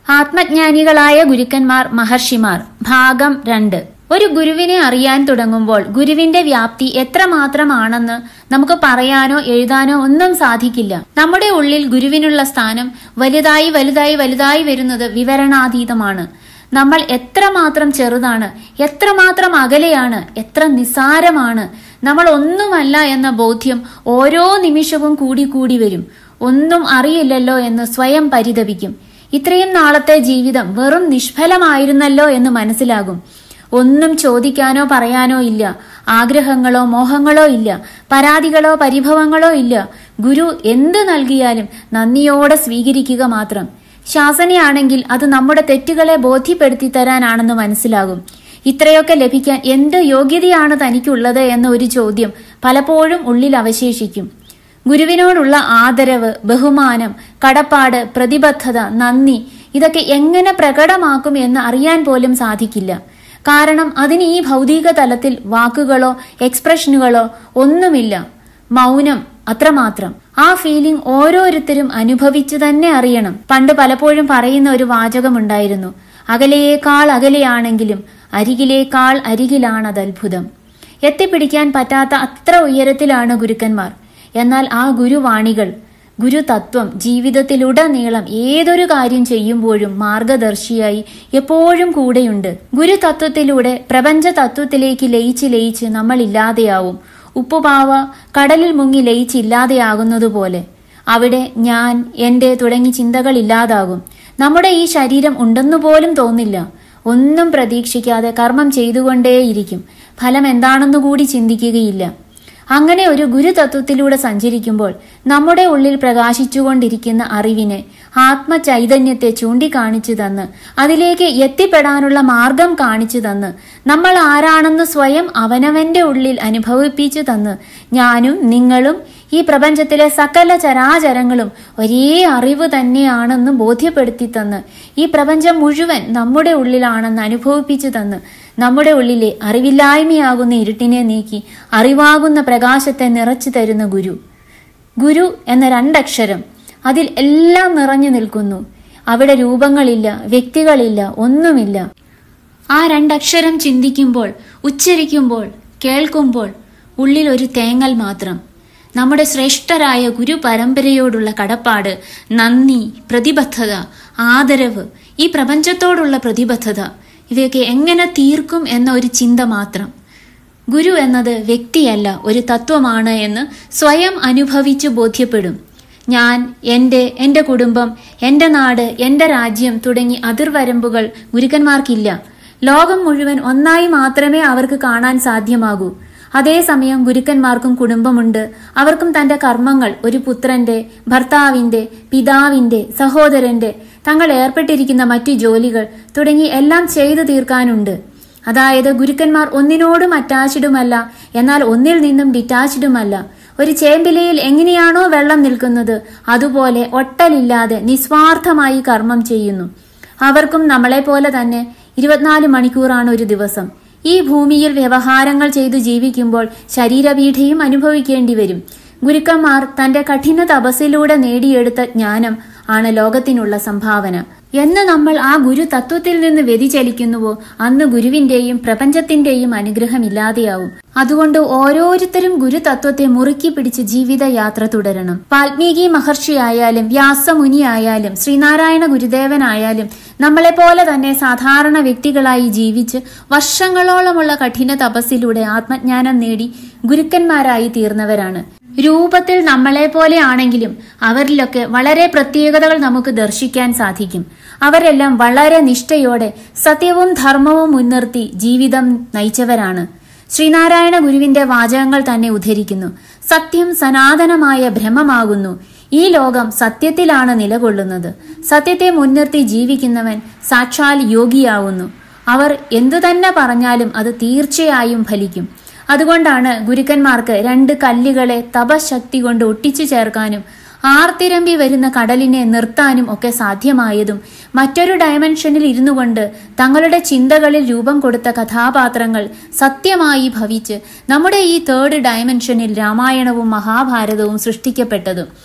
ആത്മജ്ഞാനികളായ ഗുരുക്കന്മാർ മഹർഷിമാർ ഭാഗം രണ്ട് ഒരു ഗുരുവിനെ അറിയാൻ തുടങ്ങുമ്പോൾ ഗുരുവിന്റെ വ്യാപ്തി എത്രമാത്രമാണെന്ന് നമുക്ക് പറയാനോ എഴുതാനോ ഒന്നും സാധിക്കില്ല നമ്മുടെ ഉള്ളിൽ ഗുരുവിനുള്ള സ്ഥാനം വലുതായി വലുതായി വലുതായി വരുന്നത് വിവരണാതീതമാണ് നമ്മൾ എത്രമാത്രം ചെറുതാണ് എത്രമാത്രം അകലെയാണ് എത്ര നിസ്സാരമാണ് നമ്മൾ ഒന്നുമല്ല എന്ന ബോധ്യം ഓരോ നിമിഷവും കൂടി കൂടി വരും ഒന്നും അറിയില്ലല്ലോ എന്ന് സ്വയം പരിതപിക്കും ഇത്രയും നാളത്തെ ജീവിതം വെറും നിഷ്ഫലമായിരുന്നല്ലോ എന്ന് മനസ്സിലാകും ഒന്നും ചോദിക്കാനോ പറയാനോ ഇല്ല ആഗ്രഹങ്ങളോ മോഹങ്ങളോ ഇല്ല പരാതികളോ പരിഭവങ്ങളോ ഇല്ല ഗുരു എന്ത് നൽകിയാലും നന്ദിയോടെ സ്വീകരിക്കുക മാത്രം ശാസനയാണെങ്കിൽ അത് നമ്മുടെ തെറ്റുകളെ ബോധ്യപ്പെടുത്തി തരാനാണെന്ന് മനസ്സിലാകും ഇത്രയൊക്കെ ലഭിക്കാൻ എന്ത് യോഗ്യതയാണ് തനിക്കുള്ളത് എന്ന ഒരു ചോദ്യം പലപ്പോഴും ഉള്ളിൽ അവശേഷിക്കും ഗുരുവിനോടുള്ള ആദരവ് ബഹുമാനം കടപ്പാട് പ്രതിബദ്ധത നന്ദി ഇതൊക്കെ എങ്ങനെ പ്രകടമാക്കും എന്ന് അറിയാൻ പോലും സാധിക്കില്ല കാരണം അതിന് ഈ ഭൗതിക തലത്തിൽ വാക്കുകളോ എക്സ്പ്രഷനുകളോ ഒന്നുമില്ല മൗനം അത്രമാത്രം ആ ഫീലിംഗ് ഓരോരുത്തരും അനുഭവിച്ചു തന്നെ അറിയണം പണ്ട് പലപ്പോഴും പറയുന്ന ഒരു വാചകമുണ്ടായിരുന്നു അകലെയേക്കാൾ അകലെയാണെങ്കിലും അരികിലേക്കാൾ അരികിലാണത് അത്ഭുതം എത്തിപ്പിടിക്കാൻ പറ്റാത്ത അത്ര ഉയരത്തിലാണ് ഗുരുക്കന്മാർ എന്നാൽ ആ ഗുരുവാണികൾ ഗുരുതത്വം ജീവിതത്തിലുടനീളം ഏതൊരു കാര്യം ചെയ്യുമ്പോഴും മാർഗദർശിയായി എപ്പോഴും കൂടെയുണ്ട് ഗുരുതത്വത്തിലൂടെ പ്രപഞ്ച തത്വത്തിലേക്ക് ലയിച്ച് ലയിച്ച് നമ്മൾ ഇല്ലാതെയാവും ഉപ്പുപാവ കടലിൽ മുങ്ങി ലയിച്ചില്ലാതെയാകുന്നതുപോലെ അവിടെ ഞാൻ എന്റെ തുടങ്ങി ചിന്തകൾ ഇല്ലാതാകും നമ്മുടെ ഈ ശരീരം ഉണ്ടെന്നു പോലും തോന്നില്ല ഒന്നും പ്രതീക്ഷിക്കാതെ കർമ്മം ചെയ്തുകൊണ്ടേയിരിക്കും ഫലം എന്താണെന്നു കൂടി ചിന്തിക്കുകയില്ല അങ്ങനെ ഒരു ഗുരുതത്വത്തിലൂടെ സഞ്ചരിക്കുമ്പോൾ നമ്മുടെ ഉള്ളിൽ പ്രകാശിച്ചുകൊണ്ടിരിക്കുന്ന അറിവിനെ ആത്മചൈതന്യത്തെ ചൂണ്ടിക്കാണിച്ചു തന്ന് അതിലേക്ക് എത്തിപ്പെടാനുള്ള മാർഗം കാണിച്ചു തന്ന് നമ്മൾ ആരാണെന്ന് സ്വയം അവനവന്റെ ഉള്ളിൽ അനുഭവിപ്പിച്ചു തന്ന് ഞാനും നിങ്ങളും ഈ പ്രപഞ്ചത്തിലെ സകല ചരാചരങ്ങളും ഒരേ അറിവ് തന്നെയാണെന്ന് ബോധ്യപ്പെടുത്തി തന്ന് ഈ പ്രപഞ്ചം മുഴുവൻ നമ്മുടെ ഉള്ളിലാണെന്ന് അനുഭവിപ്പിച്ചു തന്ന് നമ്മുടെ ഉള്ളിലെ അറിവില്ലായ്മയാകുന്ന ഇരുട്ടിനെ നീക്കി അറിവാകുന്ന പ്രകാശത്തെ നിറച്ചു തരുന്ന ഗുരു ഗുരു എന്ന രണ്ടക്ഷരം അതിൽ എല്ലാം നിറഞ്ഞു നിൽക്കുന്നു അവിടെ രൂപങ്ങളില്ല വ്യക്തികളില്ല ഒന്നുമില്ല ആ രണ്ടക്ഷരം ചിന്തിക്കുമ്പോൾ ഉച്ചരിക്കുമ്പോൾ കേൾക്കുമ്പോൾ ഉള്ളിൽ ഒരു തേങ്ങൽ മാത്രം നമ്മുടെ ശ്രേഷ്ഠരായ ഗുരു പരമ്പരയോടുള്ള കടപ്പാട് നന്ദി പ്രതിബദ്ധത ആദരവ് ഈ പ്രപഞ്ചത്തോടുള്ള പ്രതിബദ്ധത ഇവയൊക്കെ എങ്ങനെ തീർക്കും എന്ന ഒരു ചിന്ത മാത്രം ഗുരു എന്നത് വ്യക്തിയല്ല ഒരു തത്വമാണ് എന്ന് സ്വയം അനുഭവിച്ചു ബോധ്യപ്പെടും ഞാൻ എൻ്റെ എൻ്റെ കുടുംബം എൻ്റെ നാട് എൻ്റെ രാജ്യം തുടങ്ങി അതിർവരമ്പുകൾ ഗുരുക്കന്മാർക്കില്ല ലോകം മുഴുവൻ ഒന്നായി മാത്രമേ അവർക്ക് കാണാൻ സാധ്യമാകൂ അതേസമയം ഗുരുക്കന്മാർക്കും കുടുംബമുണ്ട് അവർക്കും തന്റെ കർമ്മങ്ങൾ ഒരു പുത്രന്റെ ഭർത്താവിന്റെ പിതാവിന്റെ സഹോദരന്റെ തങ്ങൾ ഏർപ്പെട്ടിരിക്കുന്ന മറ്റു ജോലികൾ തുടങ്ങി എല്ലാം ചെയ്തു തീർക്കാനുണ്ട് അതായത് ഗുരുക്കന്മാർ ഒന്നിനോടും അറ്റാച്ച്ഡുമല്ല എന്നാൽ ഒന്നിൽ നിന്നും ഡിറ്റാച്ച്ഡുമല്ല ഒരു ചേമ്പിലയിൽ എങ്ങനെയാണോ വെള്ളം നിൽക്കുന്നത് അതുപോലെ ഒട്ടലില്ലാതെ നിസ്വാർത്ഥമായി കർമ്മം ചെയ്യുന്നു അവർക്കും നമ്മളെപ്പോലെ തന്നെ ഇരുപത്തിനാല് മണിക്കൂറാണ് ഒരു ദിവസം ഈ ഭൂമിയിൽ വ്യവഹാരങ്ങൾ ചെയ്തു ജീവിക്കുമ്പോൾ ശരീരപീഠയും അനുഭവിക്കേണ്ടി വരും ഗുരുക്കന്മാർ തന്റെ കഠിന തപസ്സിലൂടെ നേടിയെടുത്ത ജ്ഞാനം ആണ് ലോകത്തിനുള്ള സംഭാവന എന്ന് നമ്മൾ ആ ഗുരു തത്വത്തിൽ നിന്ന് വ്യതിചലിക്കുന്നുവോ അന്ന് ഗുരുവിന്റെയും പ്രപഞ്ചത്തിന്റെയും അനുഗ്രഹം ഇല്ലാതെയാവും അതുകൊണ്ട് ഓരോരുത്തരും ഗുരു തത്വത്തെ മുറുക്കി പിടിച്ച് ജീവിതയാത്ര തുടരണം വാൽമീകി മഹർഷിയായാലും വ്യാസമുനി ആയാലും ശ്രീനാരായണ ഗുരുദേവനായാലും നമ്മളെപ്പോലെ തന്നെ സാധാരണ വ്യക്തികളായി ജീവിച്ച് വർഷങ്ങളോളമുള്ള കഠിന തപസ്സിലൂടെ ആത്മജ്ഞാനം നേടി ഗുരുക്കന്മാരായി തീർന്നവരാണ് രൂപത്തിൽ നമ്മളെ പോലെ ആണെങ്കിലും അവരിലൊക്കെ വളരെ പ്രത്യേകതകൾ നമുക്ക് ദർശിക്കാൻ സാധിക്കും അവരെല്ലാം വളരെ നിഷ്ഠയോടെ സത്യവും ധർമ്മവും മുൻനിർത്തി ജീവിതം നയിച്ചവരാണ് ശ്രീനാരായണ ഗുരുവിന്റെ വാചകങ്ങൾ തന്നെ ഉദ്ധരിക്കുന്നു സത്യം സനാതനമായ ഭ്രമമാകുന്നു ഈ ലോകം സത്യത്തിലാണ് നിലകൊള്ളുന്നത് സത്യത്തെ മുൻനിർത്തി ജീവിക്കുന്നവൻ സാക്ഷാൽ യോഗിയാവുന്നു അവർ എന്തു തന്നെ പറഞ്ഞാലും അത് തീർച്ചയായും ഫലിക്കും അതുകൊണ്ടാണ് ഗുരുക്കന്മാർക്ക് രണ്ട് കല്ലുകളെ തപശക്തി കൊണ്ട് ഒട്ടിച്ചു ചേർക്കാനും ആർത്തിരമ്പി വരുന്ന കടലിനെ നിർത്താനും ഒക്കെ സാധ്യമായതും മറ്റൊരു ഡയമെൻഷനിൽ ഇരുന്നു കൊണ്ട് തങ്ങളുടെ ചിന്തകളിൽ രൂപം കൊടുത്ത കഥാപാത്രങ്ങൾ സത്യമായി ഭവിച്ച് നമ്മുടെ ഈ തേർഡ് ഡയമെൻഷനിൽ രാമായണവും മഹാഭാരതവും സൃഷ്ടിക്കപ്പെട്ടതും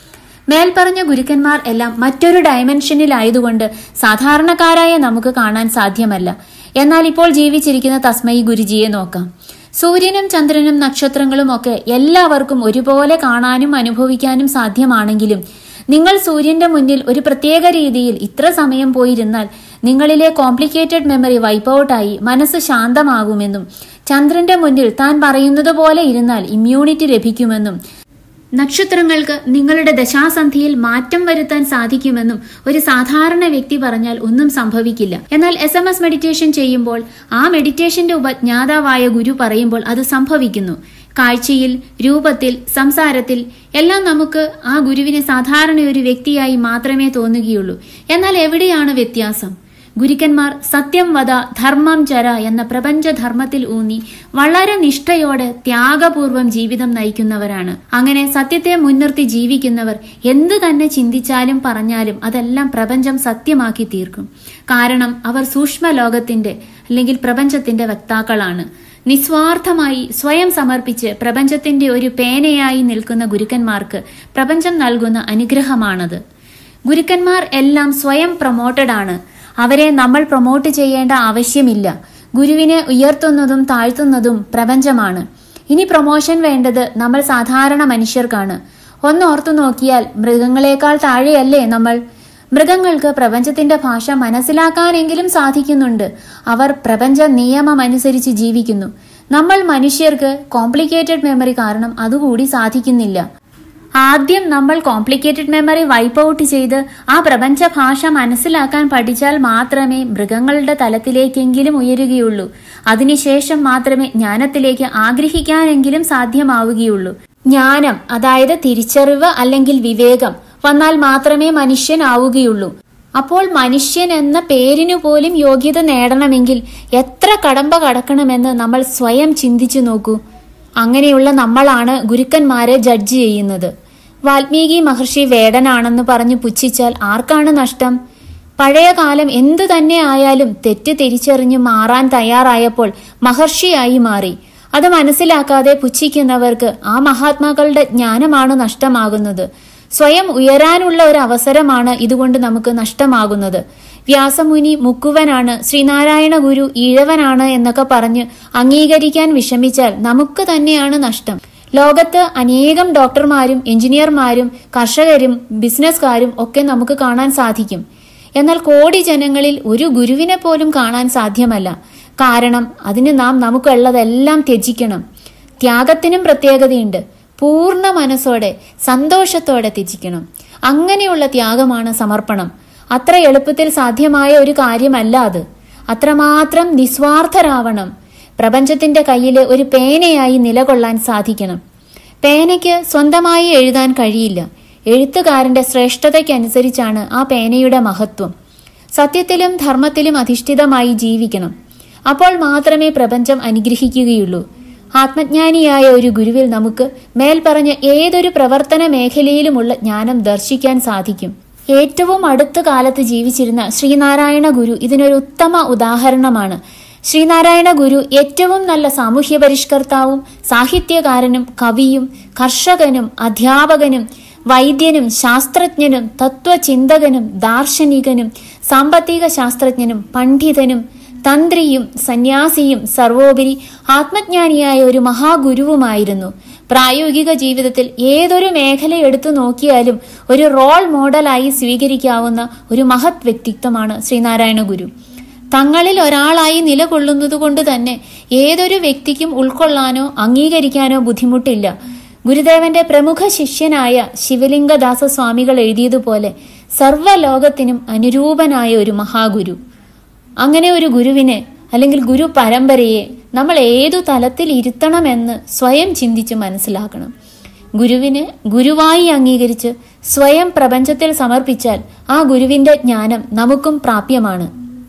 മേൽപ്പറഞ്ഞ ഗുരുക്കന്മാർ എല്ലാം മറ്റൊരു ഡയമെൻഷനിലായതുകൊണ്ട് സാധാരണക്കാരായ നമുക്ക് കാണാൻ സാധ്യമല്ല എന്നാൽ ഇപ്പോൾ ജീവിച്ചിരിക്കുന്ന തസ്മയി ഗുരുജിയെ നോക്കാം സൂര്യനും ചന്ദ്രനും നക്ഷത്രങ്ങളും ഒക്കെ എല്ലാവർക്കും ഒരുപോലെ കാണാനും അനുഭവിക്കാനും സാധ്യമാണെങ്കിലും നിങ്ങൾ സൂര്യന്റെ മുന്നിൽ ഒരു പ്രത്യേക രീതിയിൽ ഇത്ര സമയം പോയിരുന്നാൽ നിങ്ങളിലെ കോംപ്ലിക്കേറ്റഡ് മെമ്മറി വൈപ്പ് ഔട്ടായി മനസ്സ് ശാന്തമാകുമെന്നും ചന്ദ്രന്റെ മുന്നിൽ താൻ പറയുന്നത് പോലെ ഇരുന്നാൽ ഇമ്മ്യൂണിറ്റി ലഭിക്കുമെന്നും നക്ഷത്രങ്ങൾക്ക് നിങ്ങളുടെ ദശാസന്ധിയിൽ മാറ്റം വരുത്താൻ സാധിക്കുമെന്നും ഒരു സാധാരണ വ്യക്തി പറഞ്ഞാൽ ഒന്നും സംഭവിക്കില്ല എന്നാൽ എസ് എം എസ് മെഡിറ്റേഷൻ ചെയ്യുമ്പോൾ ആ മെഡിറ്റേഷന്റെ ഉപജ്ഞാതാവായ ഗുരു പറയുമ്പോൾ അത് സംഭവിക്കുന്നു കാഴ്ചയിൽ രൂപത്തിൽ സംസാരത്തിൽ എല്ലാം നമുക്ക് ആ ഗുരുവിനെ സാധാരണ ഒരു വ്യക്തിയായി മാത്രമേ തോന്നുകയുള്ളൂ എന്നാൽ എവിടെയാണ് വ്യത്യാസം ഗുരുക്കന്മാർ സത്യം വധ ധർമ്മം ചര എന്ന പ്രപഞ്ചധർമ്മത്തിൽ ഊന്നി വളരെ നിഷ്ഠയോടെ ത്യാഗപൂർവം ജീവിതം നയിക്കുന്നവരാണ് അങ്ങനെ സത്യത്തെ മുൻനിർത്തി ജീവിക്കുന്നവർ എന്തു തന്നെ ചിന്തിച്ചാലും പറഞ്ഞാലും അതെല്ലാം പ്രപഞ്ചം സത്യമാക്കി തീർക്കും കാരണം അവർ സൂക്ഷ്മ ലോകത്തിന്റെ അല്ലെങ്കിൽ പ്രപഞ്ചത്തിന്റെ വക്താക്കളാണ് നിസ്വാർത്ഥമായി സ്വയം സമർപ്പിച്ച് പ്രപഞ്ചത്തിന്റെ ഒരു പേനയായി നിൽക്കുന്ന ഗുരുക്കന്മാർക്ക് പ്രപഞ്ചം നൽകുന്ന അനുഗ്രഹമാണത് ഗുരുക്കന്മാർ എല്ലാം സ്വയം പ്രൊമോട്ടഡ് ആണ് അവരെ നമ്മൾ പ്രൊമോട്ട് ചെയ്യേണ്ട ആവശ്യമില്ല ഗുരുവിനെ ഉയർത്തുന്നതും താഴ്ത്തുന്നതും പ്രപഞ്ചമാണ് ഇനി പ്രൊമോഷൻ വേണ്ടത് നമ്മൾ സാധാരണ മനുഷ്യർക്കാണ് ഒന്ന് ഓർത്തു നോക്കിയാൽ മൃഗങ്ങളെക്കാൾ താഴെയല്ലേ നമ്മൾ മൃഗങ്ങൾക്ക് പ്രപഞ്ചത്തിന്റെ ഭാഷ മനസ്സിലാക്കാനെങ്കിലും സാധിക്കുന്നുണ്ട് അവർ പ്രപഞ്ച നിയമം അനുസരിച്ച് ജീവിക്കുന്നു നമ്മൾ മനുഷ്യർക്ക് കോംപ്ലിക്കേറ്റഡ് മെമ്മറി കാരണം അതുകൂടി സാധിക്കുന്നില്ല ആദ്യം നമ്മൾ കോംപ്ലിക്കേറ്റഡ് മെമ്മറി വൈപ്പ് ഔട്ട് ചെയ്ത് ആ പ്രപഞ്ച ഭാഷ മനസ്സിലാക്കാൻ പഠിച്ചാൽ മാത്രമേ മൃഗങ്ങളുടെ തലത്തിലേക്കെങ്കിലും ഉയരുകയുള്ളൂ അതിനുശേഷം മാത്രമേ ജ്ഞാനത്തിലേക്ക് ആഗ്രഹിക്കാനെങ്കിലും സാധ്യമാവുകയുള്ളൂ ജ്ഞാനം അതായത് തിരിച്ചറിവ് അല്ലെങ്കിൽ വിവേകം വന്നാൽ മാത്രമേ മനുഷ്യനാവുകയുള്ളൂ അപ്പോൾ മനുഷ്യൻ എന്ന പേരിനു പോലും യോഗ്യത നേടണമെങ്കിൽ എത്ര കടമ്പ കടക്കണമെന്ന് നമ്മൾ സ്വയം ചിന്തിച്ചു നോക്കൂ അങ്ങനെയുള്ള നമ്മളാണ് ഗുരുക്കന്മാരെ ജഡ്ജ് ചെയ്യുന്നത് വാൽമീകി മഹർഷി വേടനാണെന്ന് പറഞ്ഞു പുച്ഛിച്ചാൽ ആർക്കാണ് നഷ്ടം പഴയ കാലം എന്തു തന്നെ ആയാലും തെറ്റ് തിരിച്ചറിഞ്ഞു മാറാൻ തയ്യാറായപ്പോൾ മഹർഷിയായി മാറി അത് മനസ്സിലാക്കാതെ പുച്ഛിക്കുന്നവർക്ക് ആ മഹാത്മാക്കളുടെ ജ്ഞാനമാണ് നഷ്ടമാകുന്നത് സ്വയം ഉയരാനുള്ള ഒരു അവസരമാണ് ഇതുകൊണ്ട് നമുക്ക് നഷ്ടമാകുന്നത് വ്യാസമുനി മുക്കുവനാണ് ശ്രീനാരായണ ഗുരു ഈഴവനാണ് എന്നൊക്കെ പറഞ്ഞ് അംഗീകരിക്കാൻ വിഷമിച്ചാൽ നമുക്ക് തന്നെയാണ് നഷ്ടം ലോകത്ത് അനേകം ഡോക്ടർമാരും എഞ്ചിനീയർമാരും കർഷകരും ബിസിനസ്സുകാരും ഒക്കെ നമുക്ക് കാണാൻ സാധിക്കും എന്നാൽ കോടി ജനങ്ങളിൽ ഒരു ഗുരുവിനെ പോലും കാണാൻ സാധ്യമല്ല കാരണം അതിന് നാം നമുക്കുള്ളതെല്ലാം ത്യജിക്കണം ത്യാഗത്തിനും പ്രത്യേകതയുണ്ട് പൂർണ്ണ മനസ്സോടെ സന്തോഷത്തോടെ ത്യജിക്കണം അങ്ങനെയുള്ള ത്യാഗമാണ് സമർപ്പണം അത്ര എളുപ്പത്തിൽ സാധ്യമായ ഒരു കാര്യമല്ല അത് അത്രമാത്രം നിസ്വാർത്ഥരാവണം പ്രപഞ്ചത്തിന്റെ കയ്യിലെ ഒരു പേനയായി നിലകൊള്ളാൻ സാധിക്കണം പേനയ്ക്ക് സ്വന്തമായി എഴുതാൻ കഴിയില്ല എഴുത്തുകാരന്റെ ശ്രേഷ്ഠതയ്ക്കനുസരിച്ചാണ് ആ പേനയുടെ മഹത്വം സത്യത്തിലും ധർമ്മത്തിലും അധിഷ്ഠിതമായി ജീവിക്കണം അപ്പോൾ മാത്രമേ പ്രപഞ്ചം അനുഗ്രഹിക്കുകയുള്ളൂ ആത്മജ്ഞാനിയായ ഒരു ഗുരുവിൽ നമുക്ക് മേൽപ്പറഞ്ഞ ഏതൊരു പ്രവർത്തന മേഖലയിലുമുള്ള ജ്ഞാനം ദർശിക്കാൻ സാധിക്കും ഏറ്റവും അടുത്ത കാലത്ത് ജീവിച്ചിരുന്ന ശ്രീനാരായണ ഗുരു ഇതിനൊരു ഉത്തമ ഉദാഹരണമാണ് ശ്രീനാരായണ ഗുരു ഏറ്റവും നല്ല സാമൂഹ്യ പരിഷ്കർത്താവും സാഹിത്യകാരനും കവിയും കർഷകനും അധ്യാപകനും വൈദ്യനും ശാസ്ത്രജ്ഞനും തത്വചിന്തകനും ദാർശനികനും സാമ്പത്തിക ശാസ്ത്രജ്ഞനും പണ്ഡിതനും തന്ത്രിയും സന്യാസിയും സർവോപരി ആത്മജ്ഞാനിയായ ഒരു മഹാഗുരുവുമായിരുന്നു പ്രായോഗിക ജീവിതത്തിൽ ഏതൊരു മേഖല എടുത്തു നോക്കിയാലും ഒരു റോൾ മോഡലായി സ്വീകരിക്കാവുന്ന ഒരു മഹത് വ്യക്തിത്വമാണ് ശ്രീനാരായണ ഗുരു തങ്ങളിൽ ഒരാളായി നിലകൊള്ളുന്നത് കൊണ്ട് തന്നെ ഏതൊരു വ്യക്തിക്കും ഉൾക്കൊള്ളാനോ അംഗീകരിക്കാനോ ബുദ്ധിമുട്ടില്ല ഗുരുദേവന്റെ പ്രമുഖ ശിഷ്യനായ ശിവലിംഗദാസ സ്വാമികൾ എഴുതിയതുപോലെ സർവ്വലോകത്തിനും അനുരൂപനായ ഒരു മഹാഗുരു അങ്ങനെ ഒരു ഗുരുവിനെ അല്ലെങ്കിൽ ഗുരു പരമ്പരയെ നമ്മൾ ഏതു തലത്തിൽ ഇരുത്തണമെന്ന് സ്വയം ചിന്തിച്ച് മനസ്സിലാക്കണം ഗുരുവിനെ ഗുരുവായി അംഗീകരിച്ച് സ്വയം പ്രപഞ്ചത്തിൽ സമർപ്പിച്ചാൽ ആ ഗുരുവിന്റെ ജ്ഞാനം നമുക്കും പ്രാപ്യമാണ്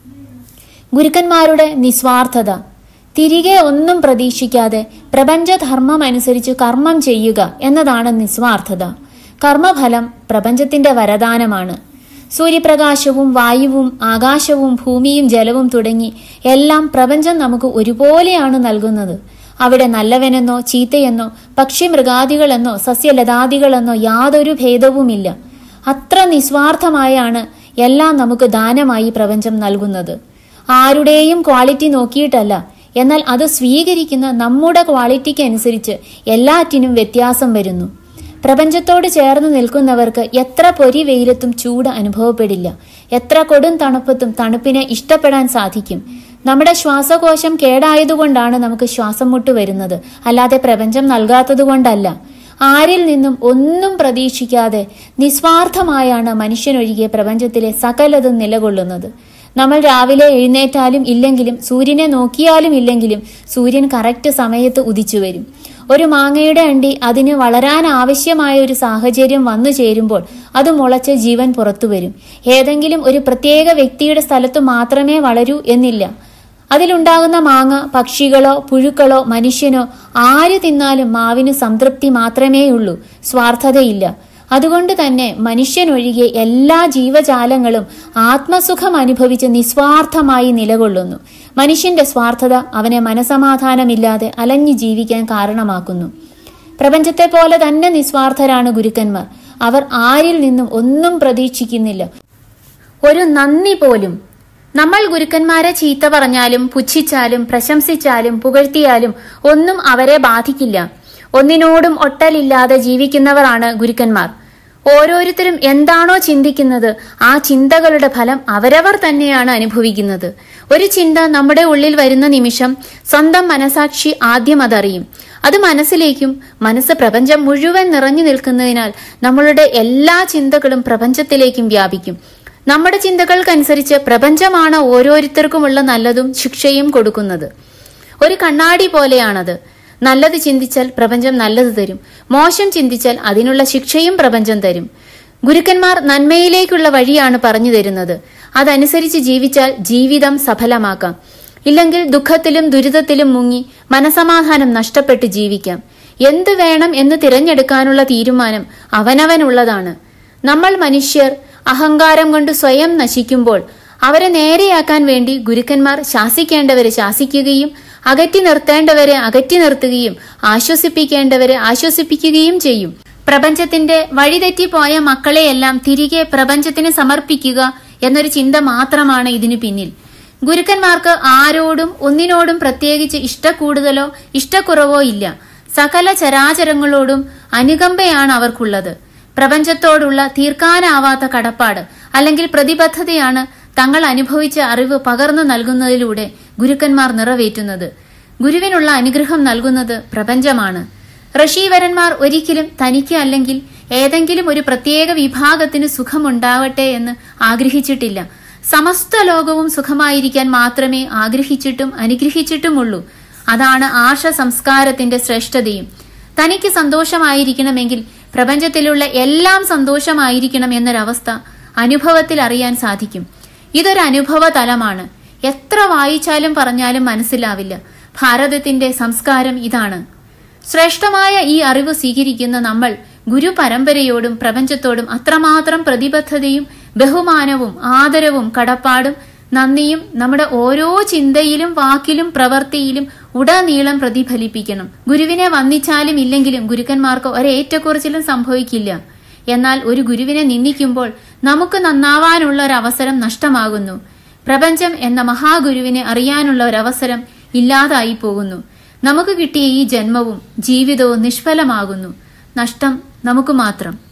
ഗുരുക്കന്മാരുടെ നിസ്വാർത്ഥത തിരികെ ഒന്നും പ്രതീക്ഷിക്കാതെ പ്രപഞ്ചധർമ്മം അനുസരിച്ച് കർമ്മം ചെയ്യുക എന്നതാണ് നിസ്വാർത്ഥത കർമ്മഫലം പ്രപഞ്ചത്തിന്റെ വരദാനമാണ് സൂര്യപ്രകാശവും വായുവും ആകാശവും ഭൂമിയും ജലവും തുടങ്ങി എല്ലാം പ്രപഞ്ചം നമുക്ക് ഒരുപോലെയാണ് നൽകുന്നത് അവിടെ നല്ലവനെന്നോ ചീത്തയെന്നോ പക്ഷി മൃഗാദികളെന്നോ സസ്യലതാദികളെന്നോ യാതൊരു ഭേദവുമില്ല അത്ര നിസ്വാർത്ഥമായാണ് എല്ലാം നമുക്ക് ദാനമായി പ്രപഞ്ചം നൽകുന്നത് ആരുടെയും ക്വാളിറ്റി നോക്കിയിട്ടല്ല എന്നാൽ അത് സ്വീകരിക്കുന്ന നമ്മുടെ ക്വാളിറ്റിക്ക് അനുസരിച്ച് എല്ലാറ്റിനും വ്യത്യാസം വരുന്നു പ്രപഞ്ചത്തോട് ചേർന്ന് നിൽക്കുന്നവർക്ക് എത്ര പൊരി വെയിലത്തും ചൂട് അനുഭവപ്പെടില്ല എത്ര കൊടും തണുപ്പത്തും തണുപ്പിനെ ഇഷ്ടപ്പെടാൻ സാധിക്കും നമ്മുടെ ശ്വാസകോശം കേടായതുകൊണ്ടാണ് നമുക്ക് ശ്വാസം മുട്ട് വരുന്നത് അല്ലാതെ പ്രപഞ്ചം നൽകാത്തതുകൊണ്ടല്ല ആരിൽ നിന്നും ഒന്നും പ്രതീക്ഷിക്കാതെ നിസ്വാർത്ഥമായാണ് മനുഷ്യനൊഴികെ പ്രപഞ്ചത്തിലെ സകലതും നിലകൊള്ളുന്നത് നമ്മൾ രാവിലെ എഴുന്നേറ്റാലും ഇല്ലെങ്കിലും സൂര്യനെ നോക്കിയാലും ഇല്ലെങ്കിലും സൂര്യൻ കറക്റ്റ് സമയത്ത് ഉദിച്ചു വരും ഒരു മാങ്ങയുടെ അണ്ടി അതിന് വളരാൻ ആവശ്യമായ ഒരു സാഹചര്യം വന്നു ചേരുമ്പോൾ അത് മുളച്ച് ജീവൻ പുറത്തു വരും ഏതെങ്കിലും ഒരു പ്രത്യേക വ്യക്തിയുടെ സ്ഥലത്ത് മാത്രമേ വളരൂ എന്നില്ല അതിലുണ്ടാകുന്ന മാങ്ങ പക്ഷികളോ പുഴുക്കളോ മനുഷ്യനോ ആര് തിന്നാലും മാവിന് സംതൃപ്തി മാത്രമേയുള്ളൂ സ്വാർത്ഥതയില്ല അതുകൊണ്ട് തന്നെ മനുഷ്യനൊഴികെ എല്ലാ ജീവജാലങ്ങളും ആത്മസുഖം അനുഭവിച്ച് നിസ്വാർത്ഥമായി നിലകൊള്ളുന്നു മനുഷ്യന്റെ സ്വാർത്ഥത അവനെ മനസമാധാനമില്ലാതെ അലഞ്ഞു ജീവിക്കാൻ കാരണമാക്കുന്നു പ്രപഞ്ചത്തെ പോലെ തന്നെ നിസ്വാർത്ഥരാണ് ഗുരുക്കന്മാർ അവർ ആരിൽ നിന്നും ഒന്നും പ്രതീക്ഷിക്കുന്നില്ല ഒരു നന്ദി പോലും നമ്മൾ ഗുരുക്കന്മാരെ ചീത്ത പറഞ്ഞാലും പുച്ഛിച്ചാലും പ്രശംസിച്ചാലും പുകഴ്ത്തിയാലും ഒന്നും അവരെ ബാധിക്കില്ല ഒന്നിനോടും ഒട്ടലില്ലാതെ ജീവിക്കുന്നവരാണ് ഗുരുക്കന്മാർ ഓരോരുത്തരും എന്താണോ ചിന്തിക്കുന്നത് ആ ചിന്തകളുടെ ഫലം അവരവർ തന്നെയാണ് അനുഭവിക്കുന്നത് ഒരു ചിന്ത നമ്മുടെ ഉള്ളിൽ വരുന്ന നിമിഷം സ്വന്തം മനസാക്ഷി ആദ്യം അതറിയും അത് മനസ്സിലേക്കും മനസ്സ് പ്രപഞ്ചം മുഴുവൻ നിറഞ്ഞു നിൽക്കുന്നതിനാൽ നമ്മളുടെ എല്ലാ ചിന്തകളും പ്രപഞ്ചത്തിലേക്കും വ്യാപിക്കും നമ്മുടെ ചിന്തകൾക്കനുസരിച്ച് പ്രപഞ്ചമാണ് ഓരോരുത്തർക്കുമുള്ള നല്ലതും ശിക്ഷയും കൊടുക്കുന്നത് ഒരു കണ്ണാടി പോലെയാണത് നല്ലത് ചിന്തിച്ചാൽ പ്രപഞ്ചം നല്ലത് തരും മോശം ചിന്തിച്ചാൽ അതിനുള്ള ശിക്ഷയും പ്രപഞ്ചം തരും ഗുരുക്കന്മാർ നന്മയിലേക്കുള്ള വഴിയാണ് പറഞ്ഞു തരുന്നത് അതനുസരിച്ച് ജീവിച്ചാൽ ജീവിതം സഫലമാക്കാം ഇല്ലെങ്കിൽ ദുഃഖത്തിലും ദുരിതത്തിലും മുങ്ങി മനസമാധാനം നഷ്ടപ്പെട്ട് ജീവിക്കാം എന്ത് വേണം എന്ന് തിരഞ്ഞെടുക്കാനുള്ള തീരുമാനം അവനവനുള്ളതാണ് നമ്മൾ മനുഷ്യർ അഹങ്കാരം കൊണ്ട് സ്വയം നശിക്കുമ്പോൾ അവരെ നേരെയാക്കാൻ വേണ്ടി ഗുരുക്കന്മാർ ശാസിക്കേണ്ടവരെ ശാസിക്കുകയും അകറ്റി നിർത്തേണ്ടവരെ അകറ്റി നിർത്തുകയും ആശ്വസിപ്പിക്കേണ്ടവരെ ആശ്വസിപ്പിക്കുകയും ചെയ്യും പ്രപഞ്ചത്തിന്റെ വഴിതെറ്റിപ്പോയ മക്കളെയെല്ലാം തിരികെ പ്രപഞ്ചത്തിന് സമർപ്പിക്കുക എന്നൊരു ചിന്ത മാത്രമാണ് ഇതിനു പിന്നിൽ ഗുരുക്കന്മാർക്ക് ആരോടും ഒന്നിനോടും പ്രത്യേകിച്ച് ഇഷ്ടക്കൂടുതലോ ഇഷ്ടക്കുറവോ ഇല്ല സകല ചരാചരങ്ങളോടും അനുകമ്പയാണ് അവർക്കുള്ളത് പ്രപഞ്ചത്തോടുള്ള തീർക്കാനാവാത്ത കടപ്പാട് അല്ലെങ്കിൽ പ്രതിബദ്ധതയാണ് തങ്ങൾ അനുഭവിച്ച അറിവ് പകർന്നു നൽകുന്നതിലൂടെ ഗുരുക്കന്മാർ നിറവേറ്റുന്നത് ഗുരുവിനുള്ള അനുഗ്രഹം നൽകുന്നത് പ്രപഞ്ചമാണ് ഋഷീവരന്മാർ ഒരിക്കലും തനിക്ക് അല്ലെങ്കിൽ ഏതെങ്കിലും ഒരു പ്രത്യേക വിഭാഗത്തിന് സുഖമുണ്ടാവട്ടെ എന്ന് ആഗ്രഹിച്ചിട്ടില്ല സമസ്ത ലോകവും സുഖമായിരിക്കാൻ മാത്രമേ ആഗ്രഹിച്ചിട്ടും അനുഗ്രഹിച്ചിട്ടുമുള്ളൂ അതാണ് ആർഷ സംസ്കാരത്തിന്റെ ശ്രേഷ്ഠതയും തനിക്ക് സന്തോഷമായിരിക്കണമെങ്കിൽ പ്രപഞ്ചത്തിലുള്ള എല്ലാം സന്തോഷമായിരിക്കണം എന്നൊരവസ്ഥ അനുഭവത്തിൽ അറിയാൻ സാധിക്കും ഇതൊരു അനുഭവ തലമാണ് എത്ര വായിച്ചാലും പറഞ്ഞാലും മനസ്സിലാവില്ല ഭാരതത്തിന്റെ സംസ്കാരം ഇതാണ് ശ്രേഷ്ഠമായ ഈ അറിവ് സ്വീകരിക്കുന്ന നമ്മൾ ഗുരു പരമ്പരയോടും പ്രപഞ്ചത്തോടും അത്രമാത്രം പ്രതിബദ്ധതയും ബഹുമാനവും ആദരവും കടപ്പാടും നന്ദിയും നമ്മുടെ ഓരോ ചിന്തയിലും വാക്കിലും പ്രവൃത്തിയിലും ഉടനീളം പ്രതിഫലിപ്പിക്കണം ഗുരുവിനെ വന്നിച്ചാലും ഇല്ലെങ്കിലും ഗുരുക്കന്മാർക്ക് ഒരേറ്റക്കുറച്ചിലും സംഭവിക്കില്ല എന്നാൽ ഒരു ഗുരുവിനെ നിന്ദിക്കുമ്പോൾ നമുക്ക് നന്നാവാനുള്ള ഒരു അവസരം നഷ്ടമാകുന്നു പ്രപഞ്ചം എന്ന മഹാഗുരുവിനെ അറിയാനുള്ള ഒരവസരം ഇല്ലാതായി പോകുന്നു നമുക്ക് കിട്ടിയ ഈ ജന്മവും ജീവിതവും നിഷ്ഫലമാകുന്നു നഷ്ടം നമുക്ക് മാത്രം